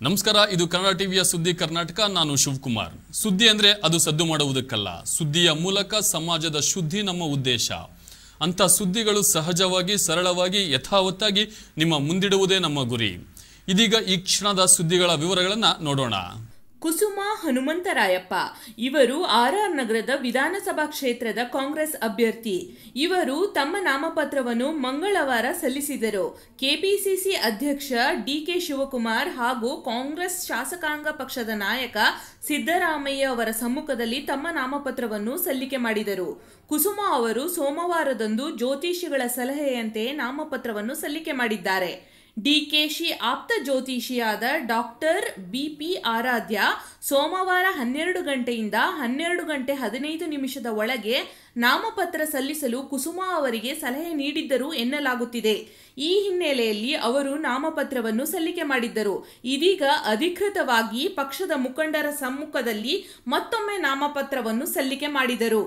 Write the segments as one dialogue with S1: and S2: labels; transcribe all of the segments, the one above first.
S1: ನಮಸ್ಕಾರ ಇದು ಕನ್ನಡ ಟಿವಿಯ ಸುದ್ದಿ ಕರ್ನಾಟಕ ನಾನು ಶಿವಕುಮಾರ್ ಸುದ್ದಿ ಅಂದ್ರೆ ಅದು ಸದ್ದು ಮಾಡುವುದಕ್ಕಲ್ಲ ಸುದ್ದಿಯ ಮೂಲಕ ಸಮಾಜದ ಶುದ್ಧಿ ನಮ್ಮ ಉದ್ದೇಶ ಅಂತ ಸುದ್ದಿಗಳು ಸಹಜವಾಗಿ ಸರಳವಾಗಿ ಯಥಾವತ್ತಾಗಿ ನಿಮ್ಮ ಮುಂದಿಡುವುದೇ ನಮ್ಮ ಗುರಿ ಇದೀಗ ಈ ಕ್ಷಣದ ಸುದ್ದಿಗಳ ವಿವರಗಳನ್ನ ನೋಡೋಣ
S2: ಕುಸುಮ ಹನುಮಂತರಾಯಪ್ಪ ಇವರು ಆರ್ಆರ್ ನಗರದ ವಿಧಾನಸಭಾ ಕ್ಷೇತ್ರದ ಕಾಂಗ್ರೆಸ್ ಅಭ್ಯರ್ಥಿ ಇವರು ತಮ್ಮ ನಾಮಪತ್ರವನ್ನು ಮಂಗಳವಾರ ಸಲ್ಲಿಸಿದರು ಕೆಪಿಸಿಸಿ ಅಧ್ಯಕ್ಷ ಡಿಕೆ ಶಿವಕುಮಾರ್ ಹಾಗೂ ಕಾಂಗ್ರೆಸ್ ಶಾಸಕಾಂಗ ಪಕ್ಷದ ನಾಯಕ ಸಿದ್ದರಾಮಯ್ಯ ಅವರ ಸಮ್ಮುಖದಲ್ಲಿ ತಮ್ಮ ನಾಮಪತ್ರವನ್ನು ಸಲ್ಲಿಕೆ ಮಾಡಿದರು ಕುಸುಮ ಅವರು ಸೋಮವಾರದಂದು ಜ್ಯೋತಿಷಿಗಳ ಸಲಹೆಯಂತೆ ನಾಮಪತ್ರವನ್ನು ಸಲ್ಲಿಕೆ ಮಾಡಿದ್ದಾರೆ ಡಿಕೆಶಿ ಆಪ್ತ ಜ್ಯೋತಿಷಿಯಾದ ಡಾಕ್ಟರ್ ಬಿಪಿ ಆರಾಧ್ಯ ಸೋಮವಾರ ಹನ್ನೆರಡು ಗಂಟೆಯಿಂದ ಹನ್ನೆರಡು ಗಂಟೆ ಹದಿನೈದು ನಿಮಿಷದ ಒಳಗೆ ನಾಮಪತ್ರ ಸಲ್ಲಿಸಲು ಕುಸುಮ ಅವರಿಗೆ ಸಲಹೆ ನೀಡಿದ್ದರು ಎನ್ನಲಾಗುತ್ತಿದೆ ಈ ಹಿನ್ನೆಲೆಯಲ್ಲಿ ಅವರು ನಾಮಪತ್ರವನ್ನು ಸಲ್ಲಿಕೆ ಮಾಡಿದ್ದರು ಇದೀಗ ಅಧಿಕೃತವಾಗಿ ಪಕ್ಷದ ಮುಖಂಡರ ಸಮ್ಮುಖದಲ್ಲಿ ಮತ್ತೊಮ್ಮೆ ನಾಮಪತ್ರವನ್ನು ಸಲ್ಲಿಕೆ ಮಾಡಿದರು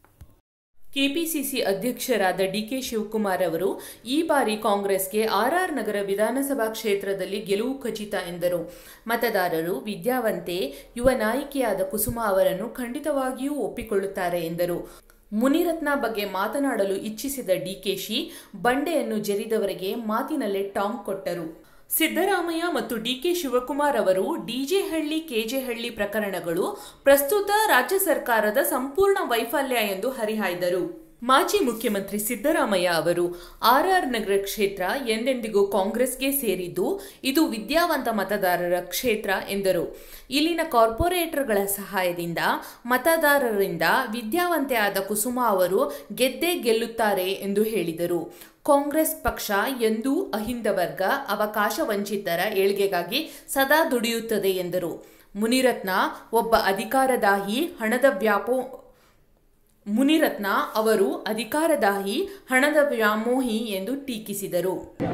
S2: ಕೆಪಿಸಿಸಿ ಅಧ್ಯಕ್ಷರಾದ ಡಿಕೆ ಶಿವಕುಮಾರ್ ಅವರು ಈ ಬಾರಿ ಕಾಂಗ್ರೆಸ್ಗೆ ಆರ್ಆರ್ ನಗರ ವಿಧಾನಸಭಾ ಕ್ಷೇತ್ರದಲ್ಲಿ ಗೆಲುವು ಖಚಿತ ಎಂದರು ಮತದಾರರು ವಿದ್ಯಾವಂತೆ ಯುವ ನಾಯಕಿಯಾದ ಕುಸುಮ ಅವರನ್ನು ಖಂಡಿತವಾಗಿಯೂ ಒಪ್ಪಿಕೊಳ್ಳುತ್ತಾರೆ ಎಂದರು ಮುನಿರತ್ನ ಬಗ್ಗೆ ಮಾತನಾಡಲು ಇಚ್ಛಿಸಿದ ಡಿಕೆಶಿ ಬಂಡೆಯನ್ನು ಜರಿದವರಿಗೆ ಮಾತಿನಲ್ಲೇ ಟಾಂಗ್ ಕೊಟ್ಟರು ಸಿದ್ದರಾಮಯ್ಯ ಮತ್ತು ಡಿಕೆ ಶಿವಕುಮಾರ್ ಅವರು ಡಿಜೆಹಳ್ಳಿ ಕೆಜೆಹಳ್ಳಿ ಪ್ರಕರಣಗಳು ಪ್ರಸ್ತುತ ರಾಜ್ಯ ಸರ್ಕಾರದ ಸಂಪೂರ್ಣ ವೈಫಲ್ಯ ಎಂದು ಹರಿಹಾಯ್ದರು ಮಾಜಿ ಮುಖ್ಯಮಂತ್ರಿ ಸಿದ್ದರಾಮಯ್ಯ ಅವರು ಆರ್ಆರ್ ನಗರ ಕ್ಷೇತ್ರ ಎಂದೆಂದಿಗೂ ಕಾಂಗ್ರೆಸ್ಗೆ ಸೇರಿದ್ದು ಇದು ವಿದ್ಯಾವಂತ ಮತದಾರರ ಕ್ಷೇತ್ರ ಎಂದರು ಇಲ್ಲಿನ ಕಾರ್ಪೊರೇಟರ್ಗಳ ಸಹಾಯದಿಂದ ಮತದಾರರಿಂದ ವಿದ್ಯಾವಂತೆ ಆದ ಕುಸುಮ ಅವರು ಗೆದ್ದೇ ಗೆಲ್ಲುತ್ತಾರೆ ಎಂದು ಹೇಳಿದರು ಕಾಂಗ್ರೆಸ್ ಪಕ್ಷ ಎಂದೂ ಅಹಿಂದ ವರ್ಗ ಅವಕಾಶ ವಂಚಿತರ ಏಳ್ಗೆಗಾಗಿ ಸದಾ ದುಡಿಯುತ್ತದೆ ಎಂದರು ಮುನಿರತ್ನ ಒಬ್ಬ ಅಧಿಕಾರದಾಹಿ ಹಣದ ವ್ಯಾಪೋ ಮುನಿರತ್ನ ಅವರು ಅಧಿಕಾರದಾಹಿ ಹಣದ ವ್ಯಾಮೋಹಿ ಎಂದು ಟೀಕಿಸಿದರು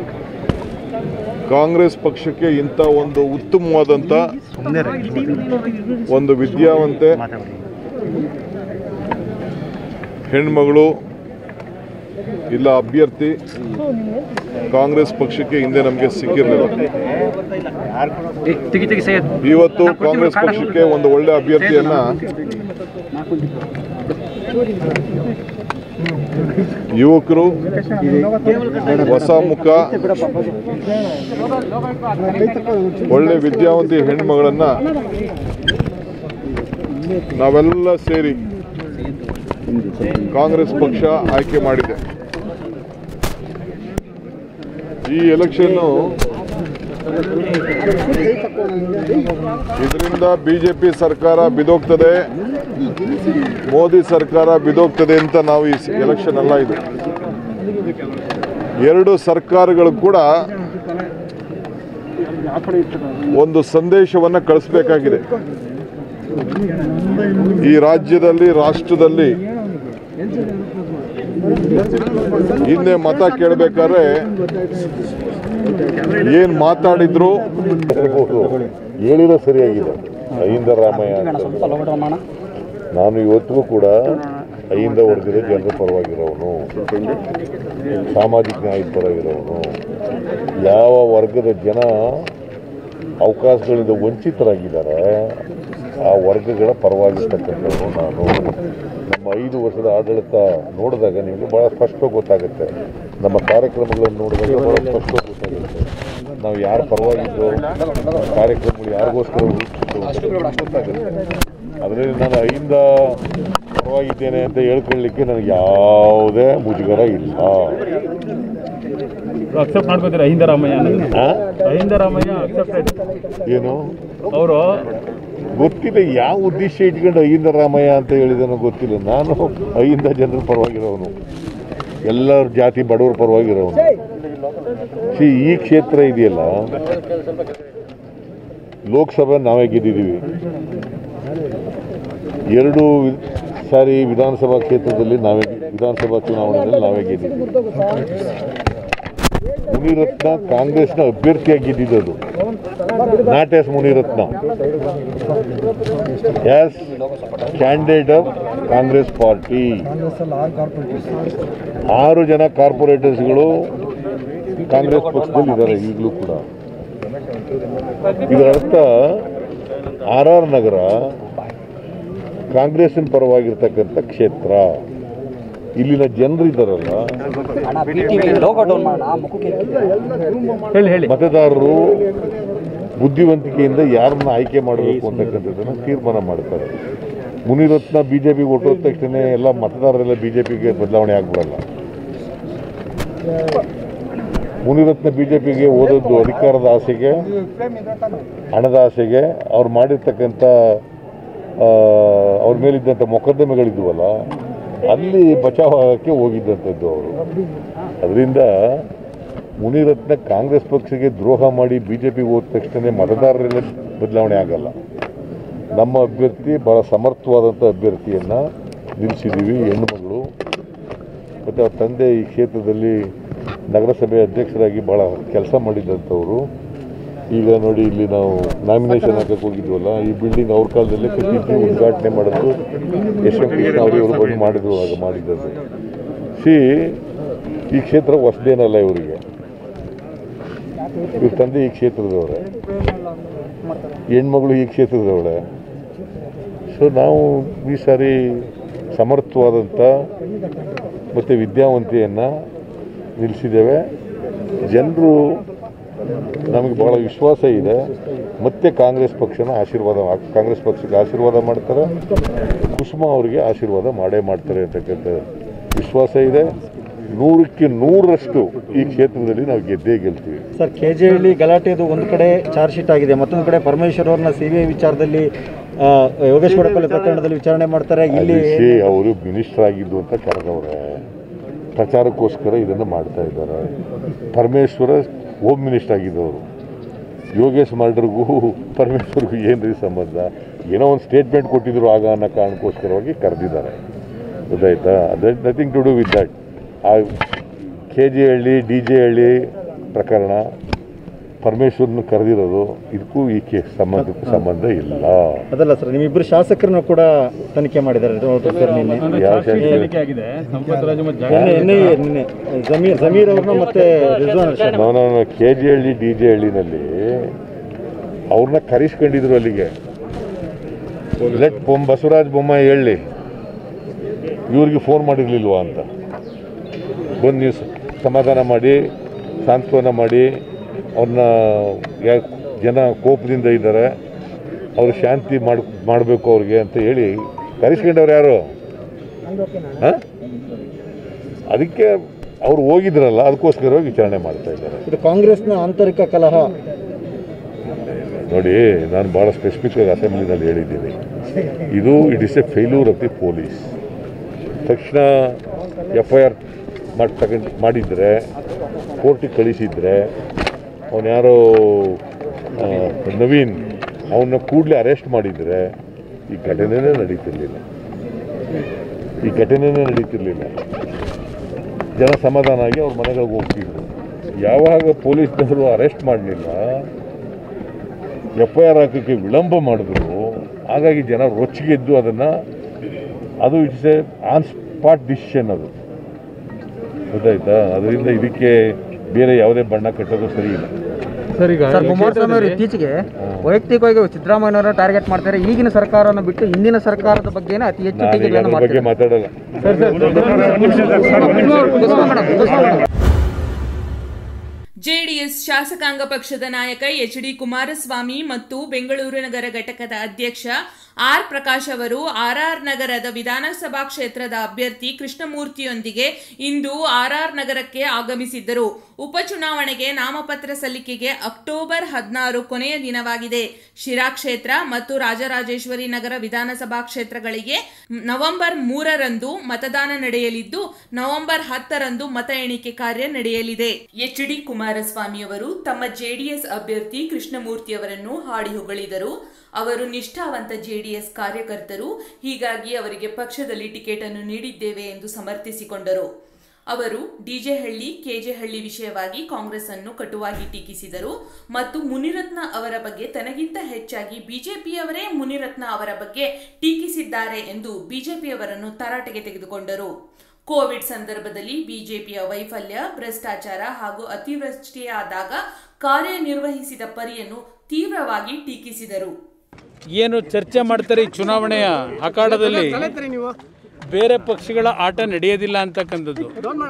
S3: ಕಾಂಗ್ರೆಸ್ ಪಕ್ಷಕ್ಕೆ ಇಂಥ ಒಂದು ಉತ್ತಮವಾದಂಥ ಒಂದು ವಿದ್ಯಾವಂತೆ ಹೆಣ್ಮಗಳು ಇಲ್ಲ ಅಭ್ಯರ್ಥಿ ಕಾಂಗ್ರೆಸ್ ಪಕ್ಷಕ್ಕೆ ಹಿಂದೆ ನಮಗೆ ಸಿಕ್ಕಿರಲಿಲ್ಲ
S4: ತೆಗಿ ತೆಗಿ ಸೈಯದ್
S3: ಇವತ್ತು ಕಾಂಗ್ರೆಸ್ ಪಕ್ಷಕ್ಕೆ ಒಂದು ಒಳ್ಳೆ ಅಭ್ಯರ್ಥಿಯನ್ನ ಯುವಕರು ಹೊಸ ಮುಖ ಒಳ್ಳೆ ವಿದ್ಯಾವಂತಿ ಹೆಣ್ಮಗಳನ್ನ ನಾವೆಲ್ಲ ಸೇರಿ ಕಾಂಗ್ರೆಸ್ ಪಕ್ಷ ಆಯ್ಕೆ ಮಾಡಿದೆ ಈ ಎಲೆಕ್ಷನ್ನು ಇದರಿಂದ ಬಿಜೆಪಿ ಸರ್ಕಾರ ಬಿದೋಗ್ತದೆ ಮೋದಿ ಸರ್ಕಾರ ಬಿದೋಗ್ತದೆ ಅಂತ ನಾವು ಈ ಎಲೆಕ್ಷನ್ ಅಲ್ಲ ಇದು ಎರಡು ಸರ್ಕಾರಗಳು ಕೂಡ ಒಂದು ಸಂದೇಶವನ್ನು ಕಳಿಸ್ಬೇಕಾಗಿದೆ ಈ ರಾಜ್ಯದಲ್ಲಿ ರಾಷ್ಟ್ರದಲ್ಲಿ ಹಿಂದೆ ಮತ ಕೇಳಬೇಕಾದ್ರೆ ಏನ್ ಮಾತಾಡಿದ್ರು ಹೇಳಿರೋ ಸರಿಯಾಗಿದೆ ಅಹಿಂದ ರಾಮಯ್ಯ ಅಂತ. ನಾನು ಇವತ್ತಿಗೂ ಕೂಡ ಅಹಿಂದ ವರ್ಗದ ಜನರ ಪರವಾಗಿರೋನು ಸಾಮಾಜಿಕ ನ್ಯಾಯದ ಪರವಾಗಿರೋನು ಯಾವ ವರ್ಗದ ಜನ ಅವಕಾಶಗಳಿಂದ ವಂಚಿತರಾಗಿದ್ದಾರೆ ಆ ವರ್ಗಗಳ ಪರವಾಗಿರ್ತಕ್ಕಂಥವ್ರು ನಾನು ನಮ್ಮ ಐದು ವರ್ಷದ ಆಡಳಿತ ನೋಡಿದಾಗ ನಿಮಗೆ ಭಾಳ ಸ್ಪಷ್ಟವಾಗಿ ಗೊತ್ತಾಗುತ್ತೆ ನಮ್ಮ ಕಾರ್ಯಕ್ರಮಗಳನ್ನು ನೋಡಿದಾಗ ಭಾಳ ಸ್ಪಷ್ಟವಾಗಿ ಗೊತ್ತಾಗುತ್ತೆ ನಾವು ಯಾರ ಪರವಾಗಿದ್ದು ಕಾರ್ಯಕ್ರಮಗಳು ಯಾರಿಗೋಸ್ಕರ ರೂಪಿಸಿದ್ದು ಗೊತ್ತಾಗುತ್ತೆ ಅದರಲ್ಲಿ ನಾನು ಐಯಿಂದ ಪರವಾಗಿದ್ದೇನೆ ಅಂತ ಹೇಳ್ಕೊಳ್ಳಿಕ್ಕೆ ನನಗೆ ಯಾವುದೇ ಮುಜುಗರ ಇಲ್ಲ
S4: ಅಕ್ಸೆಪ್ಟ್ ಮಾಡ್ಕೋತೀರಾ ಅಹಿಂದ ರಾಮಯ್ಯ
S3: ಆ?
S4: ಅಹಿಂದ ರಾಮಯ್ಯ ಅಕ್ಸೆಪ್ಟೆಡ್
S3: ಏನು
S4: ಅವರು
S3: ಗೊತ್ತಿಲ್ಲ ಯಾವ ಉದ್ದೇಶ ಇಟ್ಕೊಂಡು ಅಹಿಂದ ರಾಮಯ್ಯ ಅಂತ ಹೇಳಿದನೋ ಗೊತ್ತಿಲ್ಲ ನಾನು ಅಹಿಂದ ಜನರ ಪರವಾಗಿರೋನು ಎಲ್ಲರ ಜಾತಿ ಬಡವರ ಪರವಾಗಿರೋನು ಸಿ ಈ ಕ್ಷೇತ್ರ ಇದೆಯಲ್ಲ ಲೋಕಸಭೆ ನಾವೇ ಗೆದ್ದಿದ್ದೀವಿ ಎರಡು ವಿ- ಸಾರಿ ವಿಧಾನಸಭಾ ಕ್ಷೇತ್ರದಲ್ಲಿ ನಾವೇ ವಿಧಾನಸಭಾ ಚುನಾವಣೆಯಲ್ಲಿ ನಾವೇ ಗೆದ್ದಿದ್ದೀವಿ ಮುನಿರತ್ನ ಕಾಂಗ್ರೆಸ್ನ ಅಭ್ಯರ್ಥಿಯಾಗಿ ಗೆದ್ದಿದ್ದದು not as Munirathna as candidate of Congress party ಆರು ಜನ ಕಾರ್ಪೊರೇಟರ್ಸ್ಗಳು ಕಾಂಗ್ರೆಸ್ ಪಕ್ಷದಲ್ಲಿ ಇದ್ದಾರೆ ಈಗಲೂ ಕೂಡ ಇದರ ಅರ್ಥ ಆರ್ ಆರ್ ನಗರ ಕಾಂಗ್ರೆಸ್ಸಿನ ಪರವಾಗಿರ್ತಕ್ಕಂಥ ಕ್ಷೇತ್ರ ಇಲ್ಲಿನ ಜನರಿದ್ದಾರಲ್ಲ
S5: ಲೋಗೋ ಡೌನ್ ಮಾಡೋಣ ಮುಖಕ್ಕೆ
S4: ಹೇಳಿ ಹೇಳಿ
S3: ಮತದಾರರು ಬುದ್ಧಿವಂತಿಕೆಯಿಂದ ಯಾರನ್ನ ಆಯ್ಕೆ ಮಾಡಬೇಕು ಅಂತಕ್ಕಂಥದ್ದನ್ನು ತೀರ್ಮಾನ ಮಾಡ್ತಾರೆ ಮುನಿರತ್ನ ಬಿ ಜೆ ಪಿಗೆ ಹೊಟ್ಟೋದ ತಕ್ಷಣ ಎಲ್ಲ ಮತದಾರರೆಲ್ಲ ಬಿ ಜೆ ಪಿಗೆ ಬದಲಾವಣೆ ಆಗ್ಬಿಡಲ್ಲ ಮುನಿರತ್ನ ಬಿ ಜೆ ಪಿಗೆ ಓದೋದು ಅಧಿಕಾರದ ಆಸೆಗೆ ಹಣದ ಆಸೆಗೆ ಅವ್ರು ಮಾಡಿರ್ತಕ್ಕಂಥ ಆ, ಅವ್ರ ಮೇಲಿದ್ದಂಥ ಮೊಕದ್ದಮೆಗಳಿದ್ವಲ್ಲ ಅಲ್ಲಿ ಬಚಾವ್ ಆಗೋಕ್ಕೆ ಹೋಗಿದ್ದಂಥದ್ದು ಅವರು ಅದರಿಂದ ಮುನಿರತ್ನ ಕಾಂಗ್ರೆಸ್ ಪಕ್ಷಕ್ಕೆ ದ್ರೋಹ ಮಾಡಿ ಬಿ ಜೆ ಪಿಗೆ ಹೋದ ತಕ್ಷಣ ಮತದಾರರೆಲ್ಲ ಬದಲಾವಣೆ ಆಗಲ್ಲ ನಮ್ಮ ಅಭ್ಯರ್ಥಿ ಭಾಳ ಸಮರ್ಥವಾದಂಥ ಅಭ್ಯರ್ಥಿಯನ್ನು ನಿಲ್ಲಿಸಿದ್ದೀವಿ ಹೆಣ್ಣುಮಗಳು ಮತ್ತು ಅವ್ರ ತಂದೆ ಈ ಕ್ಷೇತ್ರದಲ್ಲಿ ನಗರಸಭೆ ಅಧ್ಯಕ್ಷರಾಗಿ ಭಾಳ ಕೆಲಸ ಮಾಡಿದ್ದಂಥವ್ರು ಈಗ ನೋಡಿ ಇಲ್ಲಿ ನಾವು ನಾಮಿನೇಷನ್ ಹಾಕಕ್ಕೆ ಹೋಗಿದ್ವಲ್ಲ ಈ ಬಿಲ್ಡಿಂಗ್ ಅವ್ರ ಕಾಲದಲ್ಲೇ ಕಟ್ಟಿದ್ದು ಉದ್ಘಾಟನೆ ಮಾಡೋದು ಯಶವಂತ ಕೃಷ್ಣ ಅವರು ಇವರು ಬಂದು ಮಾಡಿದ್ರು ಆಗ ಮಾಡಿದ್ದದು ಸಿ ಈ ಕ್ಷೇತ್ರ ಹೊಸದೇನಲ್ಲ ಇವರಿಗೆ ಇವ್ರ ತಂದೆ ಈ ಕ್ಷೇತ್ರದವರೇ ಹೆಣ್ಮಗಳು ಈ ಕ್ಷೇತ್ರದವಳೆ ಸೊ ನಾವು ಈ ಸಾರಿ ಸಮರ್ಥವಾದಂಥ ಮತ್ತು ವಿದ್ಯಾವಂತಿಯನ್ನು ನಿಲ್ಲಿಸಿದ್ದೇವೆ ಜನರು ನಮಗೆ ಬಹಳ ವಿಶ್ವಾಸ ಇದೆ ಮತ್ತೆ ಕಾಂಗ್ರೆಸ್ ಪಕ್ಷನ ಆಶೀರ್ವಾದ ಕಾಂಗ್ರೆಸ್ ಪಕ್ಷಕ್ಕೆ ಆಶೀರ್ವಾದ ಮಾಡ್ತಾರೆ ಕುಸುಮ ಅವರಿಗೆ ಆಶೀರ್ವಾದ ಮಾಡೇ ಮಾಡ್ತಾರೆ ಅಂತಕ್ಕಂಥ ವಿಶ್ವಾಸ ಇದೆ ನೂರಕ್ಕೆ ನೂರರಷ್ಟು ಈ ಕ್ಷೇತ್ರದಲ್ಲಿ ನಾವು ಗೆದ್ದೇ ಗೆಲ್ತೀವಿ
S5: ಸರ್ ಕೆ ಜೆ ಹಳ್ಳಿ ಗಲಾಟೆದು ಒಂದು ಕಡೆ ಚಾರ್ಜ್ ಶೀಟ್ ಆಗಿದೆ ಮತ್ತೊಂದು ಕಡೆ ಪರಮೇಶ್ವರ್ ಅವ್ರನ್ನ ಸಿ ಬಿ ಐ ವಿಚಾರದಲ್ಲಿ ಆ, ಯೋಗೇಶ್ ಕೊಡಕಲ್ ಪ್ರಕರಣದಲ್ಲಿ ವಿಚಾರಣೆ ಮಾಡ್ತಾರೆ ಇಲ್ಲಿ
S3: ಅಲ್ಲಿ ಅವರು ಮಿನಿಸ್ಟರ್ ಆಗಿದ್ದು ಅಂತ ಕರೆದವ್ರೆ ಪ್ರಚಾರಕ್ಕೋಸ್ಕರ ಇದನ್ನು ಮಾಡ್ತಾ ಇದ್ದಾರೆ ಪರಮೇಶ್ವರ ಹೋಮ್ ಮಿನಿಸ್ಟರ್ ಆಗಿದ್ದವರು ಯೋಗೇಶ್ ಮರ್ಡರ್ಗೂ ಪರಮೇಶ್ವರ್ಗೂ ಏನ್ರಿ ಸಂಬಂಧ ಏನೋ ಒಂದು ಸ್ಟೇಟ್ಮೆಂಟ್ ಕೊಟ್ಟಿದ್ರು ಆಗ ಅನ್ನೋ ಕಾರಣಕ್ಕೋಸ್ಕರವಾಗಿ ಕರೆದಿದ್ದಾರೆ ಗೊತ್ತಾಯ್ತಾ that nothing to do with that ಆ K G Halli D J Halli ಪ್ರಕರಣ ಪರಮೇಶ್ವರ್ನ ಕರೆದಿರೋದು ಇದಕ್ಕೂ ಈ ಕೇಸ್ ಸಂಬಂಧಕ್ಕೂ ಸಂಬಂಧ ಇಲ್ಲ
S5: ಅದಲ್ಲ ಸರ್ ನಿಮ್ಮಿಬ್ಬರು ಶಾಸಕರನ್ನು ಕೂಡ ತನಿಖೆ ಮಾಡಿದ್ದಾರೆ ಹೌದು ಸರ್ ನಿನ್ನೆ
S4: ಅಂದ್ರೆ
S3: ಯಾವ
S4: ಸಾಕ್ಷಿ
S3: ಶಾಸಕ?
S4: ತನಿಖೆ ಆಗಿದೆ ಸಂಪತ್ ರಾಜು ಮತ್ತು
S5: ನಿನ್ನೆ ನಿನ್ನೆ ನಿನ್ನೆ ಜಮೀರ್ ಜಮೀರ್ ಅವ್ರನ್ನ ಮತ್ತೆ ರಿಜ್ವಾನ್ ಅರ್ಷದ್
S3: ನಾನು K G Halli D J ಹಳ್ಳಿನಲ್ಲಿ ಅವ್ರನ್ನ ಕರೆಸ್ಕೊಂಡಿದ್ರು ಅಲ್ಲಿಗೆ ಲೆಟ್ ಬೊಮ್ಮ ಬಸವರಾಜ ಬೊಮ್ಮಾಯಿ ಹೇಳಿ ಇವ್ರಿಗೆ ಫೋನ್ ಮಾಡಿರ್ಲಿಲ್ವಾ ಅಂತ ಬಂದು ನೀವು ಸ- ಸಮಾಧಾನ ಮಾಡಿ ಸಾಂತ್ವನ ಮಾಡಿ ಅವ್ರನ್ನ ಯಾ ಜನ ಕೋಪದಿಂದ ಇದ್ದಾರೆ ಅವರು ಶಾಂತಿ ಮಾಡ್ ಮಾಡಬೇಕು ಅವ್ರಿಗೆ ಅಂತ ಹೇಳಿ ಕರೆಸ್ಕೊಂಡವ್ರು ಯಾರು ಹಾಂ ಅದಕ್ಕೆ ಅವ್ರು ಹೋಗಿದ್ರಲ್ಲ ಅದಕ್ಕೋಸ್ಕರವಾಗಿ ವಿಚಾರಣೆ ಮಾಡ್ತಾ ಇದ್ದಾರೆ
S5: ಇದು ಕಾಂಗ್ರೆಸ್ನ ಆಂತರಿಕ ಕಲಹ
S3: ನೋಡಿ ನಾನು ಭಾಳ ಸ್ಪೆಸಿಫಿಕ್ ಆಗಿ ಅಸೆಂಬ್ಲಿನಲ್ಲಿ ಹೇಳಿದ್ದೀನಿ ಇದು it is a failure of the police ತಕ್ಷಣ ಎಫ್ ಐ ಆರ್ ಮಾಡಿ ತಗೊಂಡು ಮಾಡಿದರೆ ಕೋರ್ಟಿಗೆ ಕಳಿಸಿದರೆ ಅವನು ಯಾರೋ ಆ, ನವೀನ್ ಅವನ್ನ ಕೂಡಲೇ ಅರೆಸ್ಟ್ ಮಾಡಿದರೆ ಈ ಘಟನೆನೇ ನಡೀತಿರ್ಲಿಲ್ಲ ಈ ಘಟನೆನೇ ನಡೀತಿರ್ಲಿಲ್ಲ ಜನ ಸಮಾಧಾನ ಆಗಿ ಅವ್ರ ಮನೆಗಳಿಗೆ ಹೋಗ್ತಿದ್ರು ಯಾವಾಗ ಪೊಲೀಸ್ನವರು ಅರೆಸ್ಟ್ ಮಾಡಲಿಲ್ಲ ಎಫ್ ಐ ಆರ್ ಹಾಕೋಕ್ಕೆ ವಿಳಂಬ ಮಾಡಿದ್ರು ಹಾಗಾಗಿ ಜನ ರೊಚ್ಚಿಗೆದ್ದು ಅದನ್ನು ಅದು it's a on spot decision ಅದು ಗೊತ್ತಾಯ್ತಾ ಅದರಿಂದ ಇದಕ್ಕೆ ಬೇರೆ ಯಾವುದೇ ಬಣ್ಣ ಕಟ್ಟೋದು ಸರಿ ಇಲ್ಲ
S4: ಸರ್ ಈಗ
S6: ಸರ್ ಕುಮಾರಸ್ವಾಮಿ ಅವರು ಇತ್ತೀಚೆಗೆ ವೈಯಕ್ತಿಕವಾಗಿ ಸಿದ್ದರಾಮಯ್ಯನವರ ಟಾರ್ಗೆಟ್ ಮಾಡ್ತಾರೆ ಈಗಿನ ಸರ್ಕಾರವನ್ನು ಬಿಟ್ಟು ಹಿಂದಿನ ಸರ್ಕಾರದ ಬಗ್ಗೆನೇ ಅತಿ ಹೆಚ್ಚು
S3: ನಾನು ಈಗ
S6: ಟೀಕೆಗಳನ್ನು
S3: ಅದ್ರ ಬಗ್ಗೆ
S6: ಮಾಡ್ತಾರೆ
S3: ಮಾತಾಡಲ್ಲ
S2: ಜೆಡಿಎಸ್ ಶಾಸಕಾಂಗ ಪಕ್ಷದ ನಾಯಕ ಎಚ್ ಡಿ ಕುಮಾರಸ್ವಾಮಿ ಮತ್ತು ಬೆಂಗಳೂರು ನಗರ ಘಟಕದ ಅಧ್ಯಕ್ಷ ಆರ್ ಪ್ರಕಾಶ್ ಅವರು ಆರ್ಆರ್ ನಗರದ ವಿಧಾನಸಭಾ ಕ್ಷೇತ್ರದ ಅಭ್ಯರ್ಥಿ ಕೃಷ್ಣಮೂರ್ತಿಯೊಂದಿಗೆ ಇಂದು ಆರ್ಆರ್ ನಗರಕ್ಕೆ ಆಗಮಿಸಿದ್ದರು ಉಪಚುನಾವಣೆಗೆ ನಾಮಪತ್ರ ಸಲ್ಲಿಕೆಗೆ ಅಕ್ಟೋಬರ್ ಹದಿನಾರು ಕೊನೆಯ ದಿನವಾಗಿದೆ ಶಿರಾ ಕ್ಷೇತ್ರ ಮತ್ತು ರಾಜರಾಜೇಶ್ವರಿ ನಗರ ವಿಧಾನಸಭಾ ಕ್ಷೇತ್ರಗಳಿಗೆ ನವೆಂಬರ್ ಮೂರರಂದು ಮತದಾನ ನಡೆಯಲಿದ್ದು ನವೆಂಬರ್ ಹತ್ತರಂದು ಮತ ಎಣಿಕೆ ಕಾರ್ಯ ನಡೆಯಲಿದೆ ಎಚ್ ಡಿ ಕುಮಾರಸ್ವಾಮಿ ಅವರು ತಮ್ಮ ಜೆಡಿಎಸ್ ಅಭ್ಯರ್ಥಿ ಕೃಷ್ಣಮೂರ್ತಿ ಅವರನ್ನು ಹಾಡಿ ಹೊಗಳಿದರು ಅವರು ನಿಷ್ಠಾವಂತ ಜೆಡಿಎಸ್ ಕಾರ್ಯಕರ್ತರು ಹೀಗಾಗಿ ಅವರಿಗೆ ಪಕ್ಷದಲ್ಲಿ ಟಿಕೆಟ್ ಅನ್ನು ನೀಡಿದ್ದೇವೆ ಎಂದು ಸಮರ್ಥಿಸಿಕೊಂಡರು ಅವರು ಡಿಜೆಹಳ್ಳಿ ಕೆಜೆಹಳ್ಳಿ ವಿಷಯವಾಗಿ ಕಾಂಗ್ರೆಸ್ ಅನ್ನು ಕಟುವಾಗಿ ಟೀಕಿಸಿದರು ಮತ್ತು ಮುನಿರತ್ನ ಅವರ ಬಗ್ಗೆ ತನಗಿಂತ ಹೆಚ್ಚಾಗಿ ಬಿಜೆಪಿಯವರೇ ಮುನಿರತ್ನ ಅವರ ಬಗ್ಗೆ ಟೀಕಿಸಿದ್ದಾರೆ ಎಂದು ಬಿಜೆಪಿಯವರನ್ನು ತರಾಟೆಗೆ ತೆಗೆದುಕೊಂಡರು ಕೋವಿಡ್ ಸಂದರ್ಭದಲ್ಲಿ ಬಿಜೆಪಿಯ ವೈಫಲ್ಯ ಭ್ರಷ್ಟಾಚಾರ ಹಾಗೂ ಅತಿವೃಷ್ಟಿಯಾದಾಗ ಕಾರ್ಯನಿರ್ವಹಿಸಿದ ಪರಿಯನ್ನು ತೀವ್ರವಾಗಿ ಟೀಕಿಸಿದರು
S4: ಏನು ಚರ್ಚೆ ಮಾಡ್ತಾರೆ ಈ ಚುನಾವಣೆಯ ಅಖಾಡದಲ್ಲಿ ಬೇರೆ ಪಕ್ಷಗಳ ಆಟ ನಡೆಯೋದಿಲ್ಲ ಅಂತಕ್ಕಂಥದ್ದು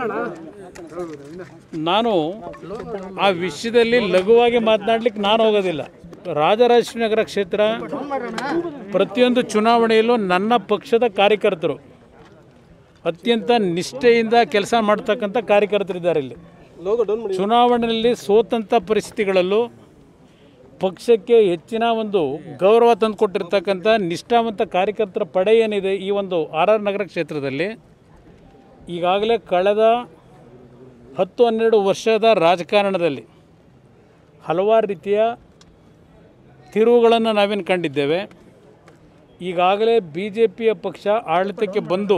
S4: ನಾನು ಆ ವಿಷಯದಲ್ಲಿ ಲಘುವಾಗಿ ಮಾತನಾಡ್ಲಿಕ್ಕೆ ನಾನು ಹೋಗೋದಿಲ್ಲ ರಾಜರಾಜೇಶ್ವರಿನಗರ ಕ್ಷೇತ್ರ ಪ್ರತಿಯೊಂದು ಚುನಾವಣೆಯಲ್ಲೂ ನನ್ನ ಪಕ್ಷದ ಕಾರ್ಯಕರ್ತರು ಅತ್ಯಂತ ನಿಷ್ಠೆಯಿಂದ ಕೆಲಸ ಮಾಡ್ತಕ್ಕಂಥ ಕಾರ್ಯಕರ್ತರಿದ್ದಾರೆ ಇಲ್ಲಿ ಚುನಾವಣೆಯಲ್ಲಿ ಸೋತಂಥ ಪರಿಸ್ಥಿತಿಗಳಲ್ಲೂ ಪಕ್ಷಕ್ಕೆ ಹೆಚ್ಚಿನ ಒಂದು ಗೌರವ ತಂದುಕೊಟ್ಟಿರ್ತಕ್ಕಂಥ ನಿಷ್ಠಾವಂತ ಕಾರ್ಯಕರ್ತರ ಪಡೆ ಏನಿದೆ ಈ ಒಂದು ಆರ್ ಆರ್ ನಗರ ಕ್ಷೇತ್ರದಲ್ಲಿ ಈಗಾಗಲೇ ಕಳೆದ ಹತ್ತು ಹನ್ನೆರಡು ವರ್ಷದ ರಾಜಕಾರಣದಲ್ಲಿ ಹಲವಾರು ರೀತಿಯ ತಿರುವುಗಳನ್ನು ನಾವೇನು ಕಂಡಿದ್ದೇವೆ ಈಗಾಗಲೇ ಬಿ ಜೆ ಪಿಯ ಪಕ್ಷ ಆಡಳಿತಕ್ಕೆ ಬಂದು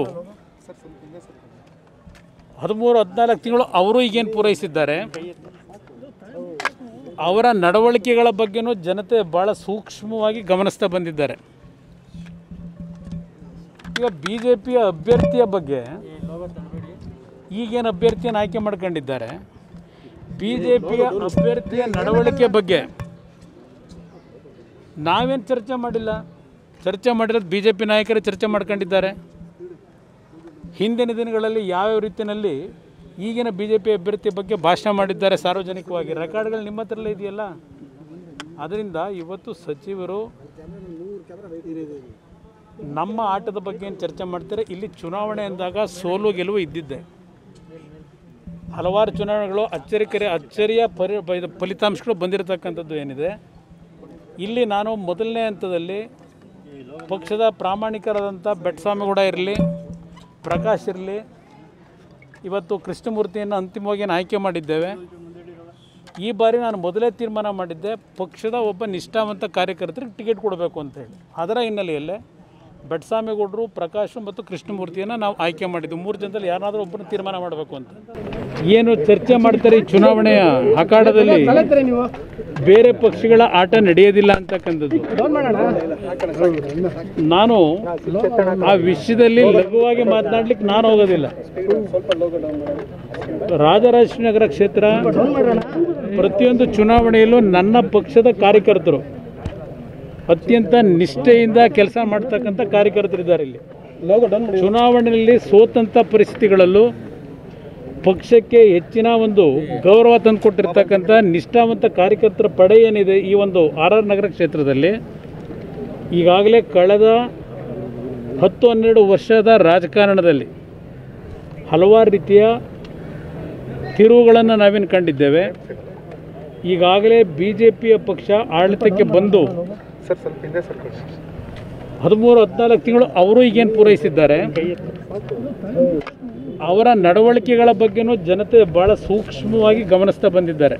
S4: ಹದಿಮೂರು ಹದಿನಾಲ್ಕು ತಿಂಗಳು ಅವರು ಈಗೇನು ಪೂರೈಸಿದ್ದಾರೆ ಅವರ ನಡವಳಿಕೆಗಳ ಬಗ್ಗೆನೂ ಜನತೆ ಭಾಳ ಸೂಕ್ಷ್ಮವಾಗಿ ಗಮನಿಸ್ತಾ ಬಂದಿದ್ದಾರೆ ಈಗ ಬಿ ಜೆ ಪಿಯ ಅಭ್ಯರ್ಥಿಯ ಬಗ್ಗೆ ಈಗೇನು ಅಭ್ಯರ್ಥಿಯನ್ನು ಆಯ್ಕೆ ಮಾಡ್ಕೊಂಡಿದ್ದಾರೆ ಬಿ ಜೆ ಪಿಯ ಅಭ್ಯರ್ಥಿಯ ನಡವಳಿಕೆ ಬಗ್ಗೆ ನಾವೇನು ಚರ್ಚೆ ಮಾಡಿಲ್ಲ ಚರ್ಚೆ ಮಾಡಿರೋದು ಬಿ ಜೆ ಪಿ ನಾಯಕರೇ ಚರ್ಚೆ ಮಾಡ್ಕೊಂಡಿದ್ದಾರೆ ಹಿಂದಿನ ದಿನಗಳಲ್ಲಿ ಯಾವ್ಯಾವ ರೀತಿಯಲ್ಲಿ ಈಗಿನ ಬಿ ಜೆ ಪಿ ಅಭ್ಯರ್ಥಿ ಬಗ್ಗೆ ಭಾಷಣ ಮಾಡಿದ್ದಾರೆ ಸಾರ್ವಜನಿಕವಾಗಿ ರೆಕಾರ್ಡ್ಗಳು ನಿಮ್ಮ ಹತ್ರಲ್ಲೇ ಇದೆಯಲ್ಲ ಅದರಿಂದ ಇವತ್ತು ಸಚಿವರು ನಮ್ಮ ಆಟದ ಬಗ್ಗೆ ಏನು ಚರ್ಚೆ ಮಾಡ್ತಾರೆ ಇಲ್ಲಿ ಚುನಾವಣೆ ಅಂದಾಗ ಸೋಲು ಗೆಲುವು ಇದ್ದಿದ್ದೆ ಹಲವಾರು ಚುನಾವಣೆಗಳು ಅಚ್ಚರಿಕರೆ ಅಚ್ಚರಿಯ ಪರಿ ಇದು ಫಲಿತಾಂಶಗಳು ಬಂದಿರತಕ್ಕಂಥದ್ದು ಏನಿದೆ ಇಲ್ಲಿ ನಾನು ಮೊದಲನೇ ಹಂತದಲ್ಲಿ ಪಕ್ಷದ ಪ್ರಾಮಾಣಿಕರಾದಂಥ ಬೆಟ್ಸ್ವಾಮಿಗೌಡ ಇರಲಿ ಪ್ರಕಾಶ್ ಇರಲಿ ಇವತ್ತು ಕೃಷ್ಣಮೂರ್ತಿಯನ್ನು ಅಂತಿಮವಾಗಿ ಏನು ಆಯ್ಕೆ ಮಾಡಿದ್ದೇವೆ ಈ ಬಾರಿ ನಾನು ಮೊದಲೇ ತೀರ್ಮಾನ ಮಾಡಿದ್ದೆ ಪಕ್ಷದ ಒಬ್ಬ ನಿಷ್ಠಾವಂತ ಕಾರ್ಯಕರ್ತರಿಗೆ ಟಿಕೆಟ್ ಕೊಡಬೇಕು ಅಂತೇಳಿ ಅದರ ಹಿನ್ನೆಲೆಯಲ್ಲೇ ಬೆಟ್ಸ್ವಾಮಿಗೌಡರು ಪ್ರಕಾಶ್ ಮತ್ತು ಕೃಷ್ಣಮೂರ್ತಿಯನ್ನು ನಾವು ಆಯ್ಕೆ ಮಾಡಿದ್ವಿ ಮೂರು ಜನದಲ್ಲಿ ಯಾರಾದರೂ ಒಬ್ಬರು ತೀರ್ಮಾನ ಮಾಡಬೇಕು ಅಂತ ಏನು ಚರ್ಚೆ ಮಾಡ್ತಾರೆ ಈ ಚುನಾವಣೆಯ ಅಖಾಡದಲ್ಲಿ ಬೇರೆ ಪಕ್ಷಗಳ ಆಟ ನಡೆಯೋದಿಲ್ಲ ಅಂತಕ್ಕಂಥದ್ದು ನಾನು ಆ ವಿಷಯದಲ್ಲಿ ಲಘುವಾಗಿ ಮಾತನಾಡ್ಲಿಕ್ಕೆ ನಾನು ಹೋಗೋದಿಲ್ಲ ರಾಜರಾಜೇಶ್ವರಿನಗರ ಕ್ಷೇತ್ರ ಪ್ರತಿಯೊಂದು ಚುನಾವಣೆಯಲ್ಲೂ ನನ್ನ ಪಕ್ಷದ ಕಾರ್ಯಕರ್ತರು ಅತ್ಯಂತ ನಿಷ್ಠೆಯಿಂದ ಕೆಲಸ ಮಾಡ್ತಕ್ಕಂಥ ಕಾರ್ಯಕರ್ತರಿದ್ದಾರೆ ಇಲ್ಲಿ ಚುನಾವಣೆಯಲ್ಲಿ ಸೋತಂಥ ಪರಿಸ್ಥಿತಿಗಳಲ್ಲೂ ಪಕ್ಷಕ್ಕೆ ಹೆಚ್ಚಿನ ಒಂದು ಗೌರವ ತಂದುಕೊಟ್ಟಿರ್ತಕ್ಕಂಥ ನಿಷ್ಠಾವಂತ ಕಾರ್ಯಕರ್ತರ ಪಡೆ ಏನಿದೆ ಈ ಒಂದು ಆರ್ ಆರ್ ನಗರ ಕ್ಷೇತ್ರದಲ್ಲಿ ಈಗಾಗಲೇ ಕಳೆದ ಹತ್ತು ಹನ್ನೆರಡು ವರ್ಷದ ರಾಜಕಾರಣದಲ್ಲಿ ಹಲವಾರು ರೀತಿಯ ತಿರುವುಗಳನ್ನು ನಾವೇನು ಕಂಡಿದ್ದೇವೆ ಈಗಾಗಲೇ ಬಿ ಜೆ ಪಿಯ ಪಕ್ಷ ಆಡಳಿತಕ್ಕೆ ಬಂದು ಹದಿಮೂರು ಹದಿನಾಲ್ಕು ತಿಂಗಳು ಅವರು ಈಗೇನು ಪೂರೈಸಿದ್ದಾರೆ ಅವರ ನಡವಳಿಕೆಗಳ ಬಗ್ಗೆನೂ ಜನತೆ ಭಾಳ ಸೂಕ್ಷ್ಮವಾಗಿ ಗಮನಿಸ್ತಾ ಬಂದಿದ್ದಾರೆ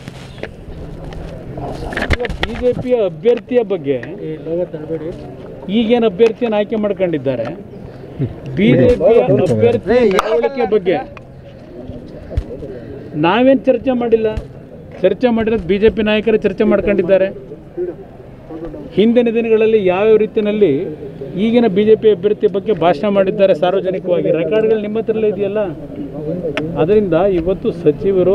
S4: ಬಿ ಜೆ ಪಿಯ ಅಭ್ಯರ್ಥಿಯ ಬಗ್ಗೆ ಈಗೇನು ಅಭ್ಯರ್ಥಿಯನ್ನು ಆಯ್ಕೆ ಮಾಡ್ಕೊಂಡಿದ್ದಾರೆ ಬಿ ಜೆ ಪಿಯ ಅಭ್ಯರ್ಥಿ ನಡವಳಿಕೆ ಬಗ್ಗೆ ನಾವೇನು ಚರ್ಚೆ ಮಾಡಿಲ್ಲ ಚರ್ಚೆ ಮಾಡಿರೋದು ಬಿ ಜೆ ಪಿ ನಾಯಕರೇ ಚರ್ಚೆ ಮಾಡ್ಕೊಂಡಿದ್ದಾರೆ ಹಿಂದಿನ ದಿನಗಳಲ್ಲಿ ಯಾವ್ಯಾವ ರೀತಿಯಲ್ಲಿ ಈಗಿನ ಬಿ ಜೆ ಪಿ ಅಭ್ಯರ್ಥಿ ಬಗ್ಗೆ ಭಾಷಣ ಮಾಡಿದ್ದಾರೆ ಸಾರ್ವಜನಿಕವಾಗಿ ರೆಕಾರ್ಡ್ಗಳು ನಿಮ್ಮ ಹತ್ರಲ್ಲೇ ಇದೆಯಲ್ಲ ಅದರಿಂದ ಇವತ್ತು ಸಚಿವರು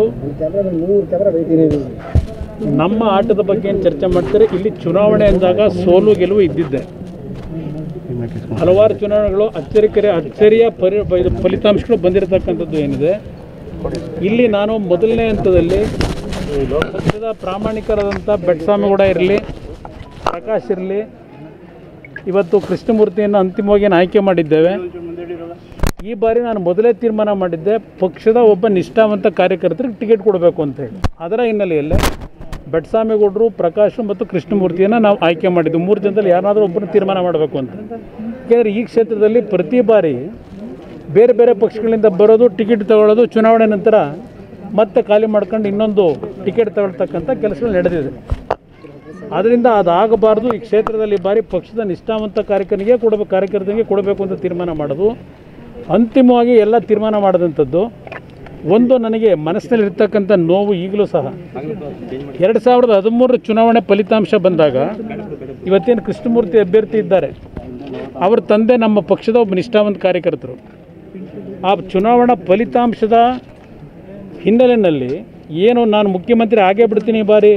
S4: ನಮ್ಮ ಆಟದ ಬಗ್ಗೆ ಏನು ಚರ್ಚೆ ಮಾಡ್ತಾರೆ ಇಲ್ಲಿ ಚುನಾವಣೆ ಅಂದಾಗ ಸೋಲು ಗೆಲುವು ಇದ್ದಿದ್ದೆ ಹಲವಾರು ಚುನಾವಣೆಗಳು ಅಚ್ಚರಿಕರೆ ಅಚ್ಚರಿಯ ಪರಿ ಇದು ಫಲಿತಾಂಶಗಳು ಬಂದಿರತಕ್ಕಂಥದ್ದು ಏನಿದೆ ಇಲ್ಲಿ ನಾನು ಮೊದಲನೇ ಹಂತದಲ್ಲಿ ಪಕ್ಷದ ಪ್ರಾಮಾಣಿಕರಾದಂಥ ಬೆಟ್ಸ್ವಾಮಿಗೌಡ ಇರಲಿ ಪ್ರಕಾಶ್ ಇರಲಿ ಇವತ್ತು ಕೃಷ್ಣಮೂರ್ತಿಯನ್ನು ಅಂತಿಮವಾಗಿ ಏನು ಆಯ್ಕೆ ಮಾಡಿದ್ದೇವೆ ಈ ಬಾರಿ ನಾನು ಮೊದಲೇ ತೀರ್ಮಾನ ಮಾಡಿದ್ದೆ ಪಕ್ಷದ ಒಬ್ಬ ನಿಷ್ಠಾವಂತ ಕಾರ್ಯಕರ್ತರಿಗೆ ಟಿಕೆಟ್ ಕೊಡಬೇಕು ಅಂತೇಳಿ ಅದರ ಹಿನ್ನೆಲೆಯಲ್ಲೇ ಬೆಟ್ಸ್ವಾಮಿಗೌಡರು ಪ್ರಕಾಶ್ ಮತ್ತು ಕೃಷ್ಣಮೂರ್ತಿಯನ್ನು ನಾವು ಆಯ್ಕೆ ಮಾಡಿದ್ವಿ ಮೂರು ಜನದಲ್ಲಿ ಯಾರಾದರೂ ಒಬ್ಬರನ್ನ ತೀರ್ಮಾನ ಮಾಡಬೇಕು ಅಂತ ಯಾಕೆಂದರೆ ಈ ಕ್ಷೇತ್ರದಲ್ಲಿ ಪ್ರತಿ ಬಾರಿ ಬೇರೆ ಬೇರೆ ಪಕ್ಷಗಳಿಂದ ಬರೋದು ಟಿಕೆಟ್ ತಗೊಳ್ಳೋದು ಚುನಾವಣೆ ನಂತರ ಮತ್ತೆ ಖಾಲಿ ಮಾಡ್ಕೊಂಡು ಇನ್ನೊಂದು ಟಿಕೆಟ್ ತಗೊಳ್ತಕ್ಕಂಥ ಕೆಲಸಗಳು ನಡೆದಿದೆ ಆದ್ದರಿಂದ ಅದಾಗಬಾರ್ದು ಈ ಕ್ಷೇತ್ರದಲ್ಲಿ ಈ ಬಾರಿ ಪಕ್ಷದ ನಿಷ್ಠಾವಂತ ಕಾರ್ಯಕರ್ತನಿಗೆ ಕೊಡಬೇಕು ಕಾರ್ಯಕರ್ತನಿಗೆ ಕೊಡಬೇಕು ಅಂತ ತೀರ್ಮಾನ ಮಾಡೋದು ಅಂತಿಮವಾಗಿ ಎಲ್ಲ ತೀರ್ಮಾನ ಮಾಡಿದಂಥದ್ದು ಒಂದು ನನಗೆ ಮನಸ್ಸಿನಲ್ಲಿ ಇರ್ತಕ್ಕಂಥ ನೋವು ಈಗಲೂ ಸಹ ಎರಡು ಸಾವಿರದ ಹದಿಮೂರರ ಚುನಾವಣೆ ಫಲಿತಾಂಶ ಬಂದಾಗ ಇವತ್ತೇನು ಕೃಷ್ಣಮೂರ್ತಿ ಅಭ್ಯರ್ಥಿ ಇದ್ದಾರೆ ಅವ್ರ ತಂದೆ ನಮ್ಮ ಪಕ್ಷದ ಒಬ್ಬ ನಿಷ್ಠಾವಂತ ಕಾರ್ಯಕರ್ತರು ಆ ಚುನಾವಣಾ ಫಲಿತಾಂಶದ ಹಿನ್ನೆಲೆಯಲ್ಲಿ ಏನು ನಾನು ಮುಖ್ಯಮಂತ್ರಿ ಆಗೇ ಬಿಡ್ತೀನಿ ಈ ಬಾರಿ